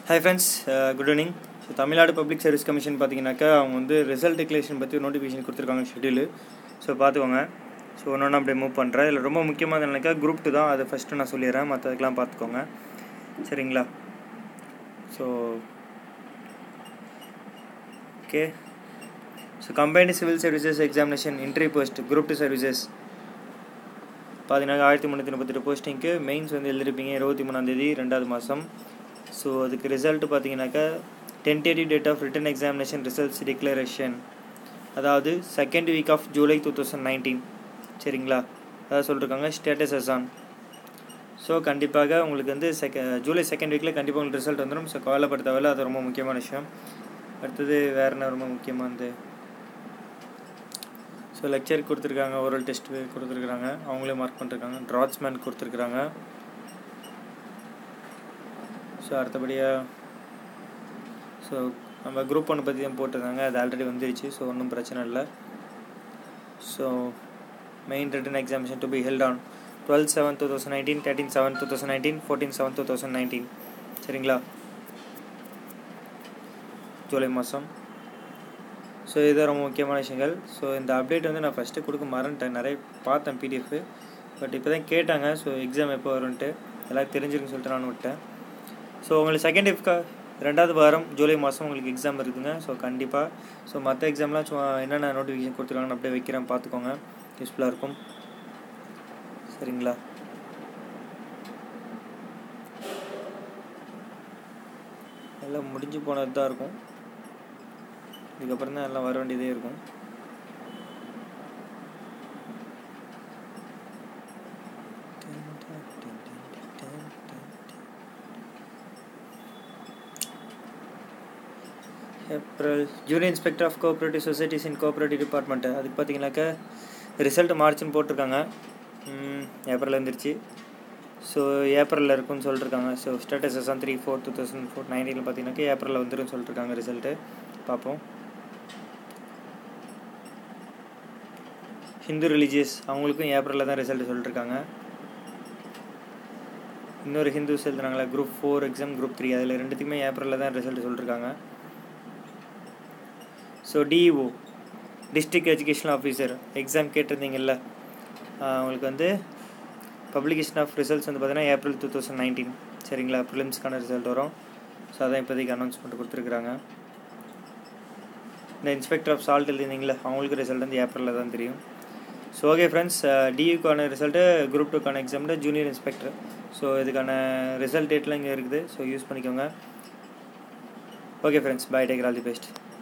hi friends good evening so Tamil Nadu public service commission பார்த்தீங்கன்னாக்கா அவங்க வந்து ரிசல்ட் டிக்ளரேஷன் பற்றி ஒரு நோட்டிஃபிகேஷன் கொடுத்துருக்காங்க ஷெட்யூல் ஸோ பார்த்துக்கோங்க ஸோ ஒன்று ஒன்று அப்படியே மூவ் பண்ணுறேன் இதில் ரொம்ப முக்கியமானது என்னக்கா குரூப் டூ தான் அதை ஃபஸ்ட்டு நான் சொல்லிடுறேன் மற்றதுக்கெலாம் பார்த்துக்கோங்க சரிங்களா so okay so combined civil services examination entry post group two services பார்த்தீங்கன்னா ஆயிரத்தி முந்நூற்றி முப்பத்தெட்டு போஸ்டிங்க்கு மெயின்ஸ் வந்து எழுதிருப்பீங்க இருபத்தி மூணாந்தேதி ரெண்டாவது மாதம் ஸோ அதுக்கு ரிசல்ட் பார்த்தீங்கன்னாக்கா tentative date of written examination results declaration அதாவது second week of July two thousand nineteen சரிங்களா அதாவது சொல்லியிருக்காங்க ஸ்டேட்டஸ் அசான் ஸோ கண்டிப்பாக உங்களுக்கு வந்து செக ஜூலை செகண்ட் வீக்கில் கண்டிப்பாக உங்களுக்கு ரிசல்ட் வந்துடும் ஸோ கவலைப்பட தேவையில்ல அது ரொம்ப முக்கியமான விஷயம் அடுத்தது வேறு என்ன ரொம்ப முக்கியமானது ஸோ லெக்சர் கொடுத்துருக்காங்க ஓரல் டெஸ்ட் கொடுத்துருக்குறாங்க அவங்களே மார்க் பண்ணிருக்காங்க ட்ராட்ஸ்மேன் கொடுத்துருக்குறாங்க ஸோ அடுத்தபடியாக ஸோ நம்ம குரூப் ஒன்று பற்றி தான் போட்டிருந்தாங்க அது ஆல்ரெடி வந்துருச்சு ஸோ ஒன்றும் பிரச்சனை இல்லை so main written examination to be held on twelve seven two thousand nineteen thirteen seven two thousand nineteen fourteen seven two thousand nineteen சரிங்களா ஜூலை மாதம் ஸோ இது ரொம்ப முக்கியமான விஷயங்கள் ஸோ இந்த அப்டேட் வந்து நான் ஃபஸ்ட்டு கொடுக்க மறந்துட்டேன் நிறைய பார்த்தேன் பிடிஎஃப் பட் இப்போ தான் கேட்டாங்க ஸோ எக்ஸாம் எப்போ வரும்ன்ட்டு எல்லாம் தெரிஞ்சிருக்குன்னு சொல்லிட்டு நான் விட்டேன் ஸோ உங்களுக்கு செகண்ட் இஃப்கா ரெண்டாவது வாரம் ஜூலை மாதம் உங்களுக்கு எக்ஸாம் இருக்குதுங்க ஸோ கண்டிப்பாக ஸோ மற்ற எக்ஸாம்லாம் சும்மா என்னென்ன நோட்டிஃபிகேஷன் கொடுத்துருக்காங்கன்னு அப்படியே வைக்கிறேன் பார்த்துக்கோங்க யூஸ்ஃபுல்லாக இருக்கும் சரிங்களா எல்லாம் முடிஞ்சு போனது தான் இருக்கும் இதுக்கப்புறம் தான் எல்லாம் வர வேண்டியதே இருக்கும் April junior inspector of cooperative societies in cooperative department அதுக்கு பார்த்தீங்கன்னாக்கா ரிசல்ட் மார்ச்னு போட்டிருக்காங்க ஏப்ரல் வந்துருச்சு ஸோ ஏப்ரலில் இருக்குன்னு சொல்லிட்டுருக்காங்க ஸோ ஸ்டேட்டஸ் எஸ்ஆன் three four two thousand four நைன்டீனில் பார்த்தீங்கன்னாக்கா ஏப்ரலில் வந்துடும் சொல்லிட்டுருக்காங்க ரிசல்ட்டு பார்ப்போம் ஹிந்து ரிலீஜியஸ் அவங்களுக்கும் ஏப்ரலில் தான் ரிசல்ட் சொல்லிட்டுருக்காங்க இன்னொரு ஹிந்துஸ் எழுதுனாங்களா group four exam group three அதில் ரெண்டுத்துக்குமே ஏப்ரலில் தான் ரிசல்ட் சொல்லிட்டுருக்காங்க so DEO district education officer exam கேட்டிருந்தீங்கல்ல உங்களுக்கு வந்து பப்ளிகேஷன் ஆஃப் ரிசல்ட்ஸ் வந்து பார்த்தீங்கன்னா ஏப்ரல் டூ தௌசண்ட் நைன்டீன் சரிங்களா ப்ரிலிம்ஸ்க்கான ரிசல்ட் வரும் ஸோ அதான் இப்போதைக்கு அனௌன்ஸ்மெண்ட் கொடுத்துருக்குறாங்க இந்த இன்ஸ்பெக்டர் ஆஃப் சால்ட் எழுதிருந்தீங்களா அவங்களுக்கு ரிசல்ட் வந்து ஏப்ரலில் தான் தெரியும் ஸோ ஓகே ஃப்ரெண்ட்ஸ் டியூக்கான ரிசல்ட்டு குரூப் டூக்கான எக்ஸாமில் ஜூனியர் இன்ஸ்பெக்டர் ஸோ இதுக்கான ரிசல்ட் டேட்லாம் இங்கே இருக்குது ஸோ யூஸ் பண்ணிக்கோங்க okay friends bye take all the best